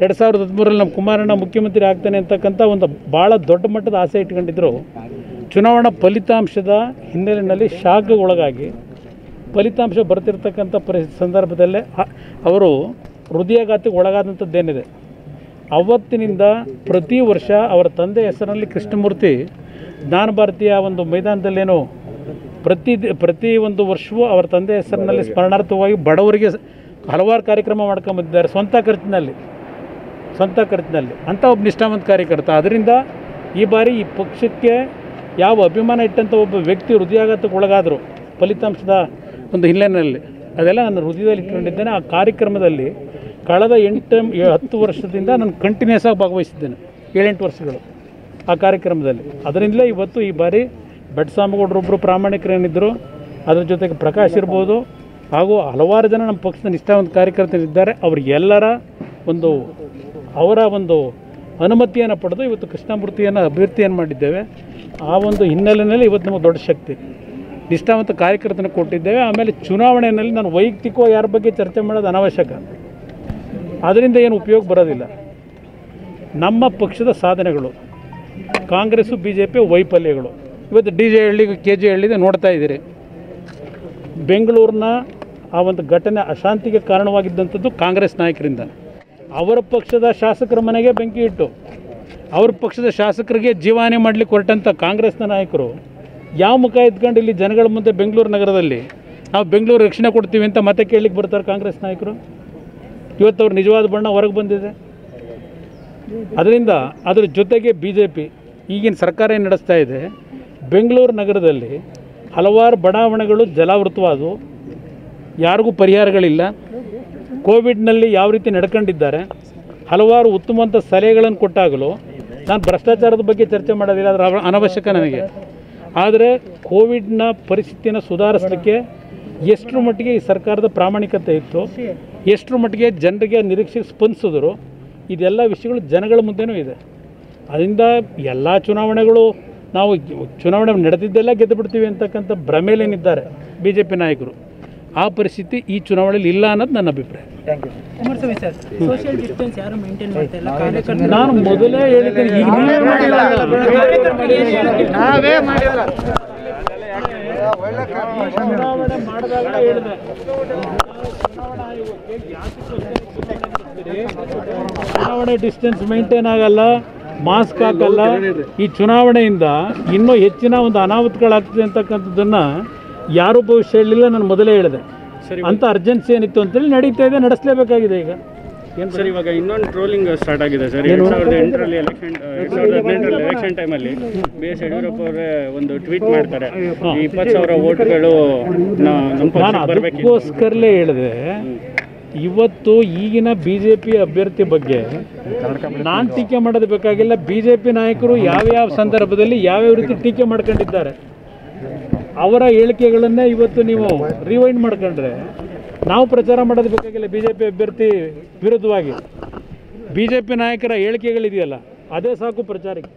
S4: ಎರಡು ಸಾವಿರದ ಹದಿಮೂರಲ್ಲಿ ನಮ್ಮ ಕುಮಾರಣ್ಣ ಮುಖ್ಯಮಂತ್ರಿ ಆಗ್ತಾನೆ ಅಂತಕ್ಕಂಥ ಒಂದು ಭಾಳ ದೊಡ್ಡ ಮಟ್ಟದ ಆಸೆ ಇಟ್ಕೊಂಡಿದ್ರು ಚುನಾವಣಾ ಫಲಿತಾಂಶದ ಹಿನ್ನೆಲೆಯಲ್ಲಿ ಶಾಕ್ಗೆ ಒಳಗಾಗಿ ಫಲಿತಾಂಶ ಬರ್ತಿರ್ತಕ್ಕಂಥ ಪರಿ ಸಂದರ್ಭದಲ್ಲೇ ಅ- ಅವರು ಹೃದಯಾಘಾತಕ್ಕೆ ಒಳಗಾದಂಥದ್ದೇನಿದೆ ಅವತ್ತಿನಿಂದ ಪ್ರತಿ ವರ್ಷ ಅವರ ತಂದೆ ಹೆಸರಿನಲ್ಲಿ ಕೃಷ್ಣಮೂರ್ತಿ ಜ್ಞಾನ ಭಾರತೀಯ ಒಂದು ಮೈದಾನದಲ್ಲೇನು ಪ್ರತಿ ದಿ- ಪ್ರತಿ ಒಂದು ವರ್ಷವೂ ಅವರ ತಂದೆ ಹೆಸರಿನಲ್ಲಿ ಸ್ಮರಣಾರ್ಥವಾಗಿ ಬಡವರಿಗೆ ಸ- ಹಲವಾರು ಕಾರ್ಯಕ್ರಮ ಮಾಡ್ಕೊಂಬಂದಿದ್ದಾರೆ ಸ್ವಂತ ಖರ್ಚಿನಲ್ಲಿ ಸ್ವಂತ ಖರ್ಚಿನಲ್ಲಿ ಅಂಥ ಒಬ್ಬ ನಿಷ್ಠಾವಂತ ಕಾರ್ಯಕರ್ತ ಅದರಿಂದ ಈ ಬಾರಿ ಈ ಪಕ್ಷಕ್ಕೆ ಯಾವ ಅಭಿಮಾನ ಇಟ್ಟಂಥ ಒಬ್ಬ ವ್ಯಕ್ತಿ ಹೃದಯಾಘಾತಕ್ಕೆ ಒಳಗಾದರು ಫಲಿತಾಂಶದ ಒಂದು ಹಿನ್ನೆಲೆಯಲ್ಲಿ ಅದೆಲ್ಲ ನನ್ನ ಹೃದಯದಲ್ಲಿ ಇಟ್ಕೊಂಡಿದ್ದೇನೆ ಆ ಕಾರ್ಯಕ್ರಮದಲ್ಲಿ ಕಳೆದ ಎಂಟು ಏ- ಹತ್ತು ವರ್ಷದಿಂದ ನಾನು ಕಂಟಿನ್ಯೂಸ್ ಆಗಿ ಭಾಗವಹಿಸಿದ್ದೇನೆ ಏಳೆಂಟು ವರ್ಷಗಳು ಆ ಕಾರ್ಯಕ್ರಮದಲ್ಲಿ ಅದರಿಂದಲೇ ಇವತ್ತು ಈ ಬಾರಿ ಬೆಟ್ಸ್ವಾಮಿಗೌಡರೊಬ್ಬರು ಪ್ರಾಮಾಣಿಕರೇನಿದ್ದರು ಅದ್ರ ಜೊತೆಗೆ ಪ್ರಕಾಶ್ ಇರ್ಬೋದು ಹಾಗೂ ಹಲವಾರು ಜನ ನಮ್ಮ ಪಕ್ಷದ ನಿಷ್ಠಾವಂತ ಕಾರ್ಯಕರ್ತರಿದ್ದಾರೆ ಅವರಿಗೆಲ್ಲರ ಒಂದು ಅವರ ಒಂದು ಅನುಮತಿಯನ್ನು ಪಡೆದು ಇವತ್ತು ಕೃಷ್ಣಮೂರ್ತಿಯನ್ನು ಅಭ್ಯರ್ಥಿಯನ್ನು ಮಾಡಿದ್ದೇವೆ ಆ ಒಂದು ಹಿನ್ನೆಲೆಯಲ್ಲಿ ಇವತ್ತು ನಮಗೆ ದೊಡ್ಡ ಶಕ್ತಿ ನಿಷ್ಠಾವಂತ ಕಾರ್ಯಕರ್ತನ ಕೊಟ್ಟಿದ್ದೇವೆ ಆಮೇಲೆ ಚುನಾವಣೆಯಲ್ಲಿ ನಾನು ವೈಯಕ್ತಿಕವಾಗಿ ಯಾರ ಬಗ್ಗೆ ಚರ್ಚೆ ಮಾಡೋದು ಅನಾವಶ್ಯಕ ಅದರಿಂದ ಏನು ಉಪಯೋಗ ಬರೋದಿಲ್ಲ ನಮ್ಮ ಪಕ್ಷದ ಸಾಧನೆಗಳು ಕಾಂಗ್ರೆಸ್ಸು ಬಿ ಜೆ ಪಿ ವೈಫಲ್ಯಗಳು ಇವತ್ತು D J Halli K J ಹಳ್ಳಿದೆ ನೋಡ್ತಾ ಇದ್ದೀರಿ ಬೆಂಗಳೂರಿನ ಆ ಒಂದು ಘಟನೆ ಅಶಾಂತಿಗೆ ಕಾರಣವಾಗಿದ್ದಂಥದ್ದು ಕಾಂಗ್ರೆಸ್ ನಾಯಕರಿಂದ ಅವರ ಪಕ್ಷದ ಶಾಸಕರ ಮನೆಗೆ ಬೆಂಕಿ ಇಟ್ಟು ಅವ್ರ ಪಕ್ಷದ ಶಾಸಕರಿಗೆ ಜೀವಾನೆ ಮಾಡಲಿಕ್ಕೆ ಹೊರಟಂಥ ಕಾಂಗ್ರೆಸ್ನ ನಾಯಕರು ಯಾವ ಮುಖ ಇದ್ಕೊಂಡು ಇಲ್ಲಿ ಜನಗಳ ಮುಂದೆ ಬೆಂಗಳೂರು ನಗರದಲ್ಲಿ ನಾವು ಬೆಂಗಳೂರು ರಕ್ಷಣೆ ಕೊಡ್ತೀವಿ ಅಂತ ಮತ್ತೆ ಕೇಳಲಿಕ್ಕೆ ಬರ್ತಾರೆ ಕಾಂಗ್ರೆಸ್ ನಾಯಕರು ಇವತ್ತು ಅವ್ರ ನಿಜವಾದ ಬಣ್ಣ ಹೊರಗೆ ಬಂದಿದೆ ಅದರಿಂದ ಅದರ ಜೊತೆಗೆ ಬಿ ಜೆ ಪಿ ಈಗಿನ ಸರ್ಕಾರ ಏನು ನಡೆಸ್ತಾ ಇದೆ ಬೆಂಗಳೂರು ನಗರದಲ್ಲಿ ಹಲವಾರು ಬಡಾವಣೆಗಳು ಜಲಾವೃತವಾದವು ಯಾರಿಗೂ ಪರಿಹಾರಗಳಿಲ್ಲ ಕೋವಿಡ್ನಲ್ಲಿ ಯಾವ ರೀತಿ ನಡ್ಕೊಂಡಿದ್ದಾರೆ ಹಲವಾರು ಉತ್ತಮವಂತ ಸಲಹೆಗಳನ್ನು ಕೊಟ್ಟಾಗಲೂ ನಾನು ಭ್ರಷ್ಟಾಚಾರದ ಬಗ್ಗೆ ಚರ್ಚೆ ಮಾಡೋದಿಲ್ಲ ಅದರ ಅವ- ಅನವಶ್ಯಕ ನನಗೆ ಆದರೆ ಕೋವಿಡ್ನ ಪರಿಸ್ಥಿತಿಯನ್ನು ಸುಧಾರಿಸಲಿಕ್ಕೆ ಎಷ್ಟರ ಮಟ್ಟಿಗೆ ಈ ಸರ್ಕಾರದ ಪ್ರಾಮಾಣಿಕತೆ ಇತ್ತು ಎಷ್ಟರ ಮಟ್ಟಿಗೆ ಜನರಿಗೆ ನಿರೀಕ್ಷೆಗೆ ಸ್ಪಂದಿಸಿದ್ರು ಇದೆಲ್ಲ ವಿಷಯಗಳು ಜನಗಳ ಮುಂದೆನೂ ಇದೆ ಅದರಿಂದ ಎಲ್ಲ ಚುನಾವಣೆಗಳು ನಾವು ಚುನಾವಣೆ ನಡೆದಿದ್ದೆಲ್ಲ ಗೆದ್ದು ಬಿಡ್ತೀವಿ ಅಂತಕ್ಕಂಥ ಭ್ರಮೇಲೇನಿದ್ದಾರೆ ಬಿ ಜೆ ಪಿ ನಾಯಕರು ಆ ಪರಿಸ್ಥಿತಿ ಈ ಚುನಾವಣೆಯಲ್ಲಿ ಇಲ್ಲ ಅನ್ನೋದು ನನ್ನ ಅಭಿಪ್ರಾಯ
S7: ಕುಮಾರಸ್ವಾಮಿ ಸರ್ ಸೋಷಿಯಲ್ ಡಿಸ್ಟೆನ್ಸ್ ಯಾರು ಮೇಂಟೈನ್ ಮಾಡ್ತಾ ಇಲ್ಲ ಕಾರ್ಯಕರ್ತರು
S4: ನಾನು ಮೊದಲೇ ಹೇಳಿದ್ದೇನೆ ಈಗ ನೀವೇ ಮಾಡಿಲ್ಲ
S6: ನಾವೇ ಮಾಡಿಲ್ಲ
S4: ಚುನಾವಣೆ ಮಾಡಿದಾಗ ಹೇಳಿದೆ ಚುನಾವಣಾ ಆಯೋಗಕ್ಕೆ ಯಾತಕ್ಕೋಸ್ಕರ ಚುನಾವಣೆ ಡಿಸ್ಟೆನ್ಸ್ ಮೇಂಟೈನ್ ಆಗಲ್ಲ ಮಾಸ್ಕ್ ಹಾಕಲ್ಲ ಈ ಚುನಾವಣೆಯಿಂದ ಇನ್ನೂ ಹೆಚ್ಚಿನ ಒಂದು ಅನಾಹುತಗಳಾಗ್ತದೆ ಅಂತಕ್ಕಂಥದ್ದನ್ನ ಯಾರೂ ಭವಿಷ್ಯ ಹೇಳಿಲ್ಲ ನಾನು ಮೊದಲೇ ಹೇಳಿದೆ ಅಂತ ಅರ್ಜೆನ್ಸಿ ಏನಿತ್ತು ಅಂತೇಳಿ ನಡೀತಾ ಇದೆ ನಡೆಸಲೇಬೇಕಾಗಿದೆ ಈಗ ಏನು
S8: ಸರ್ ಇವಾಗ ಇನ್ನೊಂದು ಟ್ರೋಲಿಂಗ್ ಸ್ಟಾರ್ಟ್ ಆಗಿದೆ ಸರ್ ಎರಡ್ ಸಾವಿರದ ಎಂಟರಲ್ಲಿ ಎಲೆಕ್ಷನ್ ಎರಡ್ ಸಾವಿರದ ಹದಿನೆಂಟರಲ್ಲಿ ಎಲೆಕ್ಷನ್ ಟೈಮಲ್ಲಿ ಬಿ ಎಸ್ ಯಡಿಯೂರಪ್ಪ ಅವರೇ ಒಂದು ಟ್ವೀಟ್ ಮಾಡ್ತಾರೆ ಈ ಇಪ್ಪತ್ತು ಸಾವಿರ ವೋಟ್ಗಳು ನಮ್ಮ
S4: ನಾನು
S8: ಪಕ್ಷಕ್ಕೆ ಬರಬೇಕು
S4: ಅದಕ್ಕೋಸ್ಕರಲೇ ಹೇಳಿದೆ ಇವತ್ತು ಈಗಿನ ಬಿ ಜೆ ಪಿ ಅಭ್ಯರ್ಥಿ ಬಗ್ಗೆ ನಾನು ಟೀಕೆ ಮಾಡೋದು ಬೇಕಾಗಿಲ್ಲ ಬಿ ಜೆ ಪಿ ನಾಯಕರು ಯಾವ್ಯಾವ ಸಂದರ್ಭದಲ್ಲಿ ಯಾವ್ಯಾವ ರೀತಿ ಟೀಕೆ ಮಾಡ್ಕೊಂಡಿದ್ದಾರೆ ಅವರ ಹೇಳಿಕೆಗಳನ್ನೇ ಇವತ್ತು ನೀವು ರಿವೈಂಡ್ ಮಾಡ್ಕೊಂಡ್ರೆ ನಾವು ಪ್ರಚಾರ ಮಾಡೋದು ಬೇಕಾಗಿಲ್ಲ ಬಿ ಜೆ ಪಿ ಅಭ್ಯರ್ಥಿ ವಿರುದ್ಧವಾಗಿ ಬಿ ಜೆ ಪಿ ನಾಯಕರ ಹೇಳಿಕೆಗಳಿದೆಯಲ್ಲ ಅದೇ ಸಾಕು ಪ್ರಚಾರಕ್ಕೆ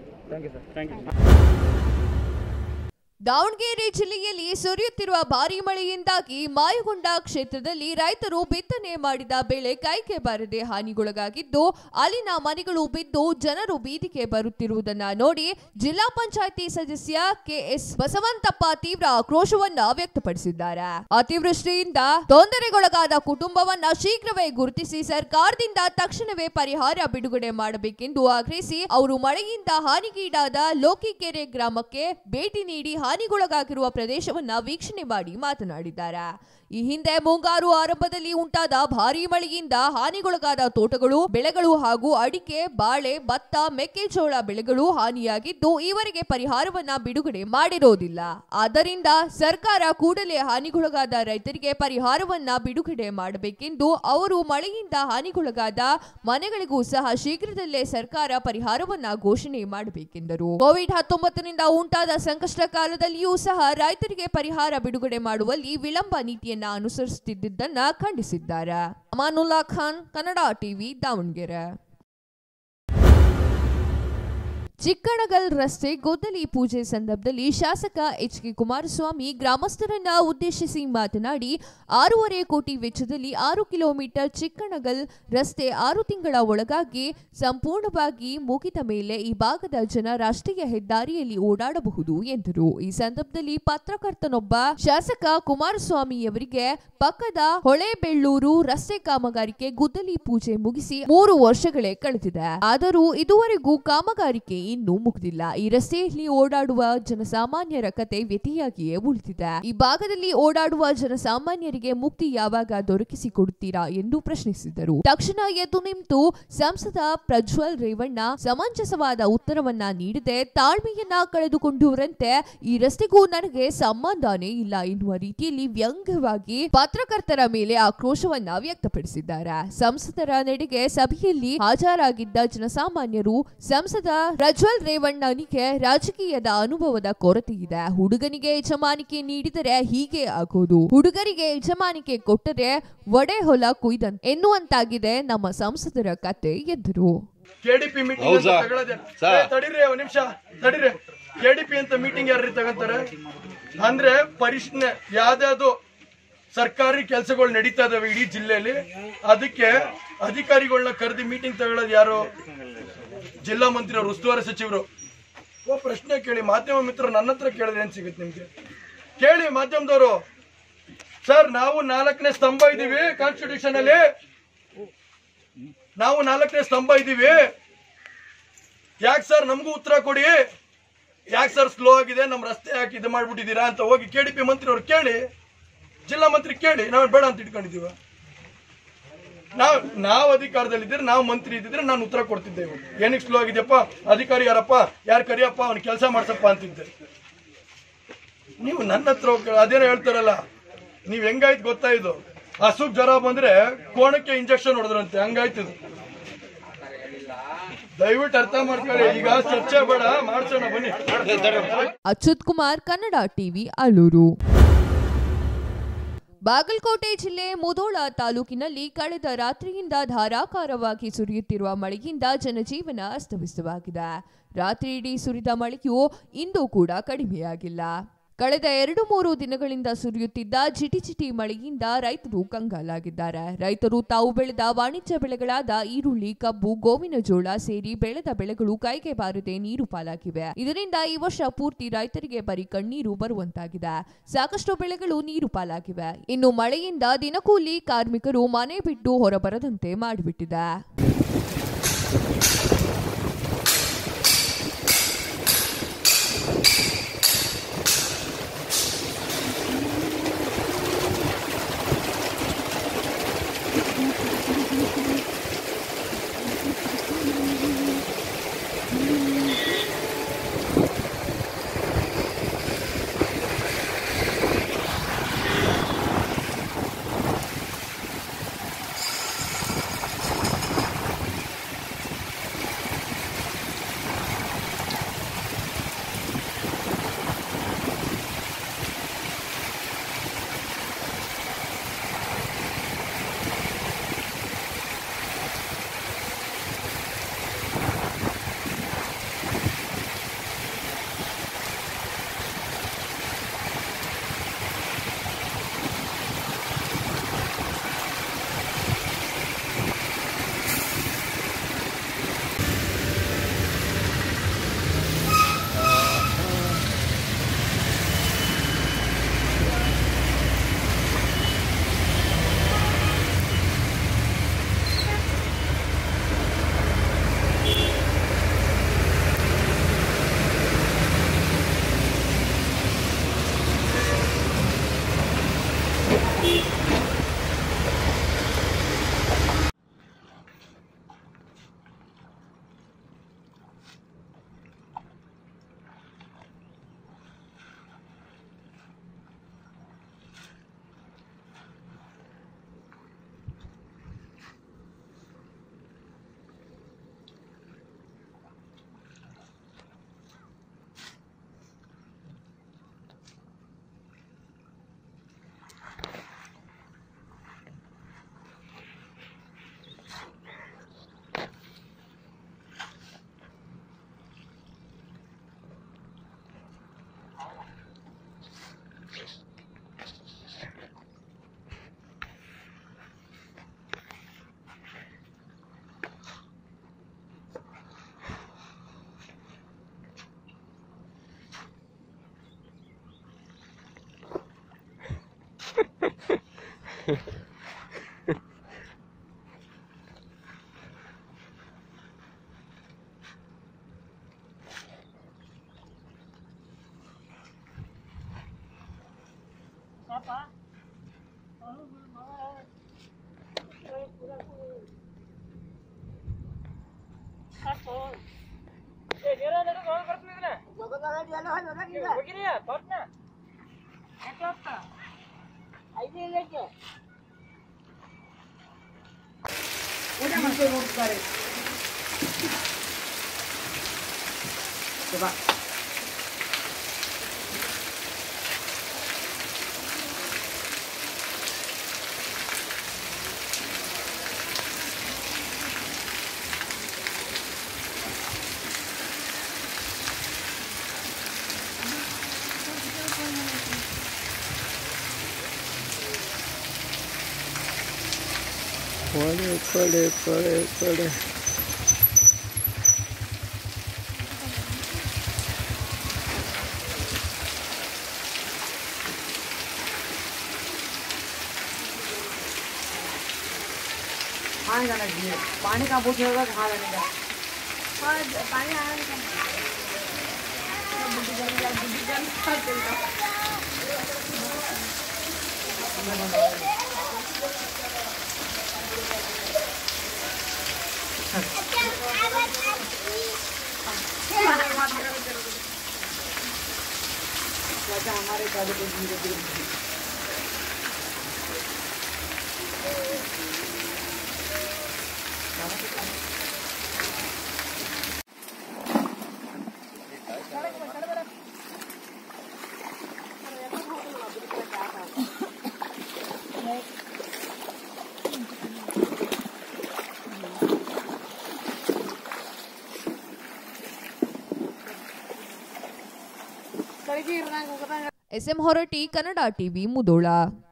S9: ದಾವಣಗೆರೆ ಜಿಲ್ಲೆಯಲ್ಲಿ ಸುರಿಯುತ್ತಿರುವ ಭಾರೀ ಮಳೆಯಿಂದಾಗಿ ಮಾಯಗೊಂಡ ಕ್ಷೇತ್ರದಲ್ಲಿ ರೈತರು ಬಿತ್ತನೆ ಮಾಡಿದ ಬೆಳೆ ಕೈಗೆ ಬಾರದೆ ಹಾನಿಗೊಳಗಾಗಿದ್ದು ಅಲ್ಲಿನ ಮನೆಗಳು ಬಿದ್ದು ಜನರು ಬೀದಿಗೆ ಬರುತ್ತಿರುವುದನ್ನ ನೋಡಿ ಜಿಲ್ಲಾ ಪಂಚಾಯಿತಿ ಸದಸ್ಯ ಕೆಎಸ್ ಬಸವಂತಪ್ಪ ತೀವ್ರ ಆಕ್ರೋಶವನ್ನ ವ್ಯಕ್ತಪಡಿಸಿದ್ದಾರೆ ಅತಿವೃಷ್ಟಿಯಿಂದ ತೊಂದರೆಗೊಳಗಾದ ಕುಟುಂಬವನ್ನ ಶೀಘ್ರವೇ ಗುರುತಿಸಿ ಸರ್ಕಾರದಿಂದ ತಕ್ಷಣವೇ ಪರಿಹಾರ ಬಿಡುಗಡೆ ಮಾಡಬೇಕೆಂದು ಆಗ್ರಹಿಸಿ ಅವರು ಮಳೆಯಿಂದ ಹಾನಿಗೀಡಾದ ಲೋಕಿಕೆರೆ ಗ್ರಾಮಕ್ಕೆ ಭೇಟಿ ನೀಡಿ ಹಾನಿಗೊಳಗಾಗಿರುವ ಪ್ರದೇಶವನ್ನ ವೀಕ್ಷಣೆ ಮಾಡಿ ಮಾತನಾಡಿದ್ದಾರೆ ಈ ಹಿಂದೆ ಮುಂಗಾರು ಆರಂಭದಲ್ಲಿ ಉಂಟಾದ ಭಾರೀ ಮಳೆಯಿಂದ ಹಾನಿಗೊಳಗಾದ ತೋಟಗಳು ಬೆಳೆಗಳು ಹಾಗೂ ಅಡಿಕೆ ಬಾಳೆ ಭತ್ತ ಮೆಕ್ಕೆಜೋಳ ಬೆಳೆಗಳು ಹಾನಿಯಾಗಿದ್ದು ಈವರೆಗೆ ಪರಿಹಾರವನ್ನ ಬಿಡುಗಡೆ ಮಾಡಿರೋದಿಲ್ಲ ಆದ್ದರಿಂದ ಸರ್ಕಾರ ಕೂಡಲೇ ಹಾನಿಗೊಳಗಾದ ರೈತರಿಗೆ ಪರಿಹಾರವನ್ನ ಬಿಡುಗಡೆ ಮಾಡಬೇಕೆಂದು ಅವರು ಮಳೆಯಿಂದ ಹಾನಿಗೊಳಗಾದ ಮನೆಗಳಿಗೂ ಸಹ ಶೀಘ್ರದಲ್ಲೇ ಸರ್ಕಾರ ಪರಿಹಾರವನ್ನ ಘೋಷಣೆ ಮಾಡಬೇಕೆಂದರು ಕೋವಿಡ್ ಹತ್ತೊಂಬತ್ತರಿಂದ ಉಂಟಾದ ಸಂಕಷ್ಟ ಕಾಲದಲ್ಲಿಯೂ ಸಹ ರೈತರಿಗೆ ಪರಿಹಾರ ಬಿಡುಗಡೆ ಮಾಡುವಲ್ಲಿ ವಿಳಂಬ ನೀತಿಯನ್ನ ಅನುಸರಿಸುತ್ತಿದ್ದನ್ನ ಖಂಡಿಸಿದ್ದಾರೆ ಅಮಾನುಲ್ಲಾ ಖಾನ್ ಕನ್ನಡ ಟಿವಿ ದಾವಣಗೆರೆ ಚಿಕ್ಕಣಗಲ್ ರಸ್ತೆ ಗೊದ್ದಲಿ ಪೂಜೆ ಸಂದರ್ಭದಲ್ಲಿ ಶಾಸಕ ಎಚ್ ಕೆ ಕುಮಾರಸ್ವಾಮಿ ಗ್ರಾಮಸ್ಥರನ್ನ ಉದ್ದೇಶಿಸಿ ಮಾತನಾಡಿ ಆರೂವರೆ ಕೋಟಿ ವೆಚ್ಚದಲ್ಲಿ ಆರು ಕಿಲೋಮೀಟರ್ ಚಿಕ್ಕಣಗಲ್ ರಸ್ತೆ ಆರು ತಿಂಗಳ ಒಳಗಾಗಿ ಸಂಪೂರ್ಣವಾಗಿ ಮುಗಿದ ಮೇಲೆ ಈ ಭಾಗದ ಜನ ರಾಷ್ಟ್ರೀಯ ಹೆದ್ದಾರಿಯಲ್ಲಿ ಓಡಾಡಬಹುದು ಎಂದರು ಈ ಸಂದರ್ಭದಲ್ಲಿ ಪತ್ರಕರ್ತನೊಬ್ಬ ಶಾಸಕ ಕುಮಾರಸ್ವಾಮಿಯವರಿಗೆ ಪಕ್ಕದ ಹೊಳೆಬೆಳ್ಳೂರು ರಸ್ತೆ ಕಾಮಗಾರಿಕೆ ಗುದ್ದಲಿ ಪೂಜೆ ಮುಗಿಸಿ ಮೂರು ವರ್ಷಗಳೇ ಕಳೆದಿದೆ ಆದರೂ ಇದುವರೆಗೂ ಕಾಮಗಾರಿಕೆ ಇನ್ನೂ ಮುಗಿದಿಲ್ಲ ಈ ರಸ್ತೆಯಲ್ಲಿ ಓಡಾಡುವ ಜನಸಾಮಾನ್ಯರ ಕತೆ ವ್ಯತಿಯಾಗಿಯೇ ಉಳಿದಿದೆ ಈ ಭಾಗದಲ್ಲಿ ಓಡಾಡುವ ಜನಸಾಮಾನ್ಯರಿಗೆ ಮುಕ್ತಿ ಯಾವಾಗ ದೊರಕಿಸಿಕೊಡುತ್ತೀರಾ ಎಂದು ಪ್ರಶ್ನಿಸಿದರು ತಕ್ಷಣ ಎದ್ದು ನಿಂತು ಸಂಸದ ಪ್ರಜ್ವಲ್ ರೇವಣ್ಣ ಸಮಂಜಸವಾದ ಉತ್ತರವನ್ನ ನೀಡದೆ ತಾಳ್ಮೆಯನ್ನ ಕಳೆದುಕೊಂಡವರಂತೆ ಈ ರಸ್ತೆಗೂ ನನಗೆ ಸಂಬಂಧನೇ ಇಲ್ಲ ಎನ್ನುವ ರೀತಿಯಲ್ಲಿ ವ್ಯಂಗ್ಯವಾಗಿ ಪತ್ರಕರ್ತರ ಮೇಲೆ ಆಕ್ರೋಶವನ್ನ ವ್ಯಕ್ತಪಡಿಸಿದ್ದಾರೆ ಸಂಸದರ ನಡೆಗೆ ಸಭೆಯಲ್ಲಿ ಹಾಜರಾಗಿದ್ದ ಜನಸಾಮಾನ್ಯರು ಸಂಸದ ಪ್ರಜ್ವಲ್ ರೇವಣ್ಣನಿಗೆ ರಾಜಕೀಯದ ಅನುಭವದ ಕೊರತೆ ಇದೆ ಹುಡುಗನಿಗೆ ಯಜಮಾನಿಕೆ ನೀಡಿದರೆ ಹೀಗೆ ಆಗೋದು ಹುಡುಗರಿಗೆ ಯಜಮಾನಿಕೆ ಕೊಟ್ಟರೆ ಒಡೆ ಹೊಲ ಕುಯ್ದನ್ ಎನ್ನುವಂತಾಗಿದೆ ನಮ್ಮ ಸಂಸದರ ಕತೆ ಎಂದರು
S10: ಕೆಡಿಪಿ ಮೀಟಿಂಗ್ ಅಂತ ತಗೊಳ್ಳೋದೇ ಏ, ತಡೀರಿ ಒಂದ್ ನಿಮಿಷ ತಡೀರಿ ಕೆಡಿಪಿ ಅಂತ ಮೀಟಿಂಗ್ ಯಾರ್ರಿ ತಗೊಂತಾರೆ ಅಂದ್ರೆ ಪರಿಶೀಲನೆ ಯಾವ್ದಾದ್ರು ಸರ್ಕಾರಿ ಕೆಲಸಗಳು ನಡೀತಾ ಇದಾವೆ ಇಡೀ ಜಿಲ್ಲೆಯಲ್ಲಿ ಅದಕ್ಕೆ ಅಧಿಕಾರಿಗಳನ್ನ ಕರೆದಿ ಮೀಟಿಂಗ್ ತಗೊಳ್ಳೋದು ಯಾರು ಜಿಲ್ಲಾ ಮಂತ್ರಿ ಅವರು ಉಸ್ತುವಾರಿ ಸಚಿವರು ಓ ಪ್ರಶ್ನೆ ಕೇಳಿ ಮಾಧ್ಯಮ ಮಿತ್ರರು ನನ್ನ ಹತ್ರ ಕೇಳಿದ್ರೆ ಏನ್ ಸಿಗುತ್ತೆ ನಿಮ್ಗೆ ಕೇಳಿ ಮಾಧ್ಯಮದವರು ಸರ್ ನಾವು ನಾಲ್ಕನೇ ಸ್ತಂಭ ಇದೀವಿ ಕಾನ್ಸ್ಟಿಟ್ಯೂಷನ್ ಅಲ್ಲಿ ನಾವು ನಾಲ್ಕನೇ ಸ್ತಂಭ ಇದ್ದೀವಿ ಯಾಕೆ ಸರ್ ನಮಗೂ ಉತ್ತರ ಕೊಡಿ ಯಾಕೆ ಸರ್ ಸ್ಲೋ ಆಗಿದೆ ನಮ್ಮ ರಸ್ತೆ ಯಾಕೆ ಇದು ಮಾಡ್ಬಿಟ್ಟಿದ್ದೀರಾ ಅಂತ ಹೋಗಿ ಕೆ ಡಿ ಪಿ ಮಂತ್ರಿ ಅವ್ರು ಕೇಳಿ ಜಿಲ್ಲಾ ಮಂತ್ರಿ ಕೇಳಿ ನಾವು ಬೇಡ ಅಂತ ಇಟ್ಕೊಂಡಿದ್ದೀವ ನಾವು ನಾವು ಅಧಿಕಾರದಲ್ಲಿದ್ದರೆ ನಾವು ಮಂತ್ರಿ ಇದ್ದಿದ್ರೆ ನಾನು ಉತ್ತರ ಕೊಡ್ತಿದ್ದೆ ಇವತ್ತು ಏನಕ್ಕೆ ಸ್ಲೋ ಆಗಿದೆಯಪ್ಪ ಅಧಿಕಾರಿ ಯಾರಪ್ಪ ಯಾರು ಕರಿಯಪ್ಪ ಅವ್ನು ಕೆಲಸ ಮಾಡ್ಸಪ್ಪ ಅಂತಿದ್ದೆ ನೀವು ನನ್ನ ಹತ್ರ ಹೋಗ್- ಅದೇನೋ ಹೇಳ್ತಾರಲ್ಲ ನೀವ್ ಹೆಂಗಾಯ್ತು ಗೊತ್ತಾ ಇದು ಹಸುಗ್ ಜ್ವರ ಬಂದ್ರೆ ಕೋಣಕ್ಕೆ ಇಂಜೆಕ್ಷನ್ ಹೊಡೆದ್ರಂತೆ ಹಂಗಾಯ್ತು ಇದು ದಯವಿಟ್ಟು ಅರ್ಥ ಮಾಡ್ಕೊಳ್ಳಿ ಈಗ ಚರ್ಚೆ ಬೇಡ ಮಾಡ್ಸೋಣ ಬನ್ನಿ
S9: ಅಚ್ಯುತ್ ಕುಮಾರ್ ಕನ್ನಡ ಟಿವಿ ಅಲ್ಲೂರು ಬಾಗಲಕೋಟೆ ಜಿಲ್ಲೆ ಮುಧೋಳ ತಾಲೂಕಿನಲ್ಲಿ ಕಳೆದ ರಾತ್ರಿಯಿಂದ ಧಾರಾಕಾರವಾಗಿ ಸುರಿಯುತ್ತಿರುವ ಮಳೆಯಿಂದ ಜನಜೀವನ ಅಸ್ತವ್ಯಸ್ತವಾಗಿದೆ ರಾತ್ರಿ ಇಡೀ ಸುರಿದ ಮಳೆಯು ಇಂದು ಕೂಡ ಕಡಿಮೆಯಾಗಿಲ್ಲ ಕಳೆದ ಎರಡು ಮೂರು ದಿನಗಳಿಂದ ಸುರಿಯುತ್ತಿದ್ದ ಜಿಟಿಜಿಟಿ ಮಳೆಯಿಂದ ರೈತರು ಕಂಗಾಲಾಗಿದ್ದಾರೆ ರೈತರು ತಾವು ಬೆಳೆದ ವಾಣಿಜ್ಯ ಬೆಳೆಗಳಾದ ಈರುಳ್ಳಿ ಕಬ್ಬು ಗೋವಿನ ಜೋಳ ಸೇರಿ ಬೆಳೆದ ಬೆಳೆಗಳು ಕೈಗೆ ಬಾರದೆ ನೀರು ಪಾಲಾಗಿವೆ ಇದರಿಂದ ಈ ವರ್ಷ ಪೂರ್ತಿ ರೈತರಿಗೆ ಬರೀ ಕಣ್ಣೀರು ಬರುವಂತಾಗಿದೆ ಸಾಕಷ್ಟು ಬೆಳೆಗಳು ನೀರು ಪಾಲಾಗಿವೆ ಇನ್ನು ಮಳೆಯಿಂದ ದಿನಕೂಲಿ ಕಾರ್ಮಿಕರು ಮನೆ ಬಿಟ್ಟು ಹೊರಬರದಂತೆ ಮಾಡಿಬಿಟ್ಟಿದೆ
S11: ಕೊಡೆ ಕೊಡೆ ಕೊಡೆ ಕೊಡೆ
S12: पानी का पूछ होगा कहाँ लगेगा पानी हमारे
S9: ಎಸ್ಎಂ ಹೊರಟಿ ಕನ್ನಡ ಟಿವಿ ಮುದೋಳ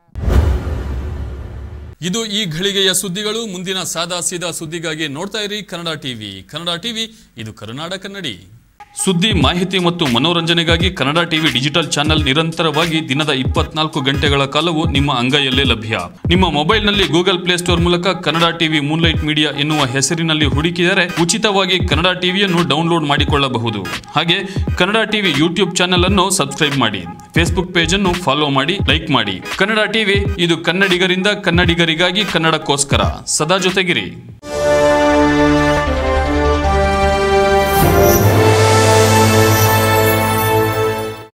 S1: ಇದು ಈ ಘಳಿಗೆಯ ಸುದ್ದಿಗಳು ಮುಂದಿನ ಸಾದಾ ಸೀದಾ ಸುದ್ದಿಗಾಗಿ ನೋಡ್ತಾ ಇರಿ ಕನ್ನಡ ಟಿವಿ ಕನ್ನಡ ಟಿವಿ ಇದು ಕರುನಾಡ ಕನ್ನಡಿ ಸುದ್ದಿ ಮಾಹಿತಿ ಮತ್ತು ಮನೋರಂಜನೆಗಾಗಿ ಕನ್ನಡ ಟಿವಿ ಡಿಜಿಟಲ್ ಚಾನೆಲ್ ನಿರಂತರವಾಗಿ ದಿನದ ಇಪ್ಪತ್ನಾಲ್ಕು ಗಂಟೆಗಳ ಕಾಲವು ನಿಮ್ಮ ಅಂಗೈಯಲ್ಲೇ ಲಭ್ಯ ನಿಮ್ಮ ಮೊಬೈಲ್ನಲ್ಲಿ ಗೂಗಲ್ ಪ್ಲೇಸ್ಟೋರ್ ಮೂಲಕ ಕನ್ನಡ ಟಿವಿ ಮೂನ್ಲೈಟ್ ಮೀಡಿಯಾ ಎನ್ನುವ ಹೆಸರಿನಲ್ಲಿ ಹುಡುಕಿದರೆ ಉಚಿತವಾಗಿ ಕನ್ನಡ ಟಿವಿಯನ್ನು ಡೌನ್ಲೋಡ್ ಮಾಡಿಕೊಳ್ಳಬಹುದು ಹಾಗೆ ಕನ್ನಡ ಟಿವಿ ಯೂಟ್ಯೂಬ್ ಚಾನೆಲ್ ಅನ್ನು ಸಬ್ಸ್ಕ್ರೈಬ್ ಮಾಡಿ ಫೇಸ್ಬುಕ್ ಪೇಜ್ ಅನ್ನು ಫಾಲೋ ಮಾಡಿ ಲೈಕ್ ಮಾಡಿ ಕನ್ನಡ ಟಿವಿ ಇದು ಕನ್ನಡಿಗರಿಂದ ಕನ್ನಡಿಗರಿಗಾಗಿ ಕನ್ನಡಕ್ಕೋಸ್ಕರ ಸದಾ ಜೊತೆಗಿರಿ